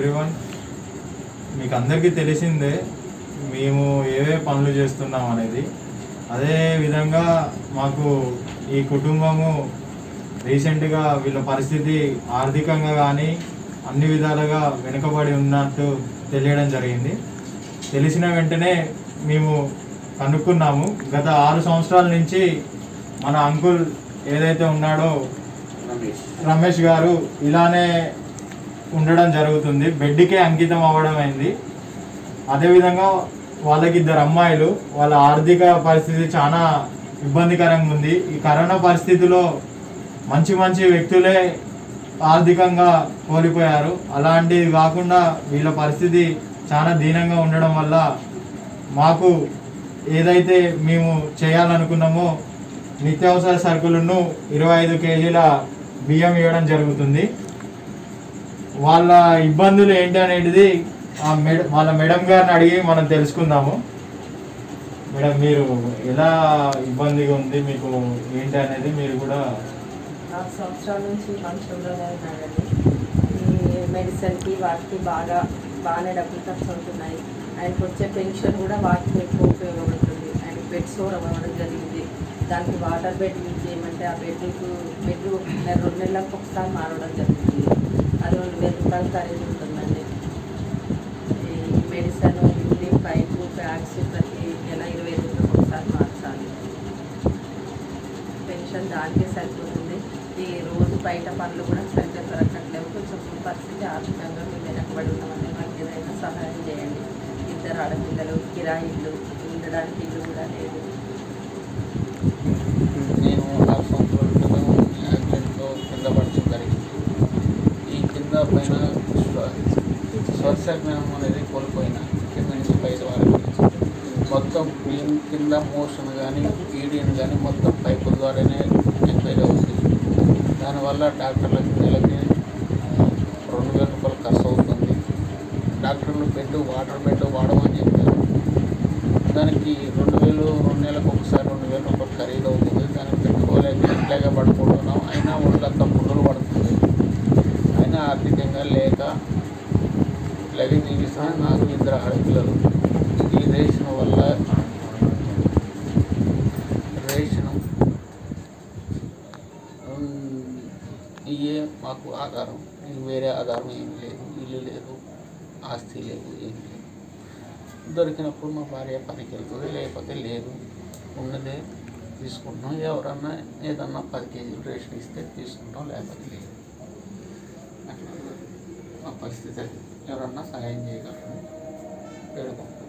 everyone మీకు అందరికీ తెలిసిందే మేము ఏవే పనులు చేస్తున్నాం అనేది అదే విధంగా మాకు ఈ కుటుంబము రీసెంట్గా వీళ్ళ పరిస్థితి ఆర్థికంగా కానీ అన్ని విధాలుగా వెనుకబడి ఉన్నట్టు తెలియడం జరిగింది తెలిసిన వెంటనే మేము కనుక్కున్నాము గత ఆరు సంవత్సరాల నుంచి మన అంకుల్ ఏదైతే ఉన్నాడో రమేష్ గారు ఇలానే ఉండడం జరుగుతుంది బెడ్కే అంకితం అవ్వడం అయింది అదేవిధంగా వాళ్ళకి ఇద్దరు అమ్మాయిలు వాళ్ళ ఆర్థిక పరిస్థితి చాలా ఇబ్బందికరంగా ఉంది ఈ కరోనా పరిస్థితిలో మంచి మంచి వ్యక్తులే ఆర్థికంగా కోల్పోయారు అలాంటిది కాకుండా వీళ్ళ పరిస్థితి చాలా దీనంగా ఉండడం వల్ల మాకు ఏదైతే మేము చేయాలనుకున్నామో నిత్యావసర సరుకులను ఇరవై ఐదు కేజీల బియ్యం ఇవ్వడం జరుగుతుంది వాళ్ళ ఇబ్బందులు ఏంటి అనేది ఆ మేడ వాళ్ళ మేడం గారిని అడిగి మనం తెలుసుకుందాము మేడం మీరు ఎలా ఇబ్బందిగా ఉంది మీకు ఏంటి అనేది మీరు కూడా ఆరు సంవత్సరాల నుంచి మంచంలోనే ఉన్నాడండి ఈ మెడిసిన్కి వాటికి బాగా బాగానే డబ్బులు ఖర్చు అవుతున్నాయి ఆయనకు వచ్చే పెన్షన్ కూడా వాటికి ఎక్కువ ఉపయోగపడుతుంది ఆయనకి బెడ్స్ కూడా అవ్వడం జరిగింది దానికి వాటర్ బెడ్ యూజ్ చేయమంటే ఆ బెడ్కు బెడ్ నెల రెండు నెలలకు ఒకసారి మారడం జరుగుతుంది అది రెండు వేల రూపాయలు ఖరీదు ఉంటుందండి ఈ మెడిసిన్ యూరిన్ పైపు బ్యాగ్స్ ప్రతి నెల ఇరవై రోజులకు ఒకసారి మార్చాలి పెన్షన్ దానికే సరిపోతుంది ఈ రోజు బయట పనులు కూడా సరిగ్గా దొరకట్లేవు కొంచెం పరిస్థితి ఆర్థికంగా మేము వెనకబడి ఉన్నామని మాకు ఏదైనా సహాయం చేయండి ఇద్దరు ఆడపిల్లలు కిరాయి ఇల్లు ఉండడానికి ఇల్లు కూడా లేదు నేను ఆరు సంవత్సరాల క్రితం యాక్సిడెంట్లో కింద పడడం జరిగింది ఈ కింద పైన స్వ- స్వచ్ఛజ్ఞానం అనేది కోల్పోయిన కింద నుంచి బయట వరకు మొత్తం క్లీన్ కింద మోషన్ కానీ ఈడియన్ కానీ మొత్తం పైపుల ద్వారానే ఎంక్వైరీ అవుతుంది దానివల్ల డాక్టర్లకి నెలకి రెండు వేల రూపాయలు ఖర్చు అవుతుంది డాక్టర్లు బెడ్ వాటర్ బెడ్ వాడమని చెప్పారు దానికి రెండు వేలు రెండు నెలలకు ఒకసారి రెండు వేల రూపాయలు ఖరీదు అవుతుంది దానికి పెట్టుకోలేక ఇట్లాగే పడుకుంటున్నాం అయినా ఒళ్ళంతా పుండులు పడుతుంది అయినా ఆర్థికంగా లేక ఇట్లాగే జీవిస్తాను నాకు ఇద్దరు ఆడపిల్లలు ఈ రేషన్ వల్ల రేషన్ ఇయే మాకు ఆధారం ఇంక వేరే ఆధారం ఏం లేదు ఇల్లు లేదు ఆస్తి లేదు ఏం లేదు దొరికినప్పుడు మా భార్య పనికి వెళ్తుంది లేకపోతే లేదు ఉన్నదే తీసుకుంటున్నాం ఎవరన్నా ఏదన్నా పది కేజీలు రేషన్ ఇస్తే తీసుకుంటాం లేకపోతే లేదు అట్లా మా పరిస్థితి అది ఎవరన్నా సహాయం చేయగలరని వేడుకుంటున్నాం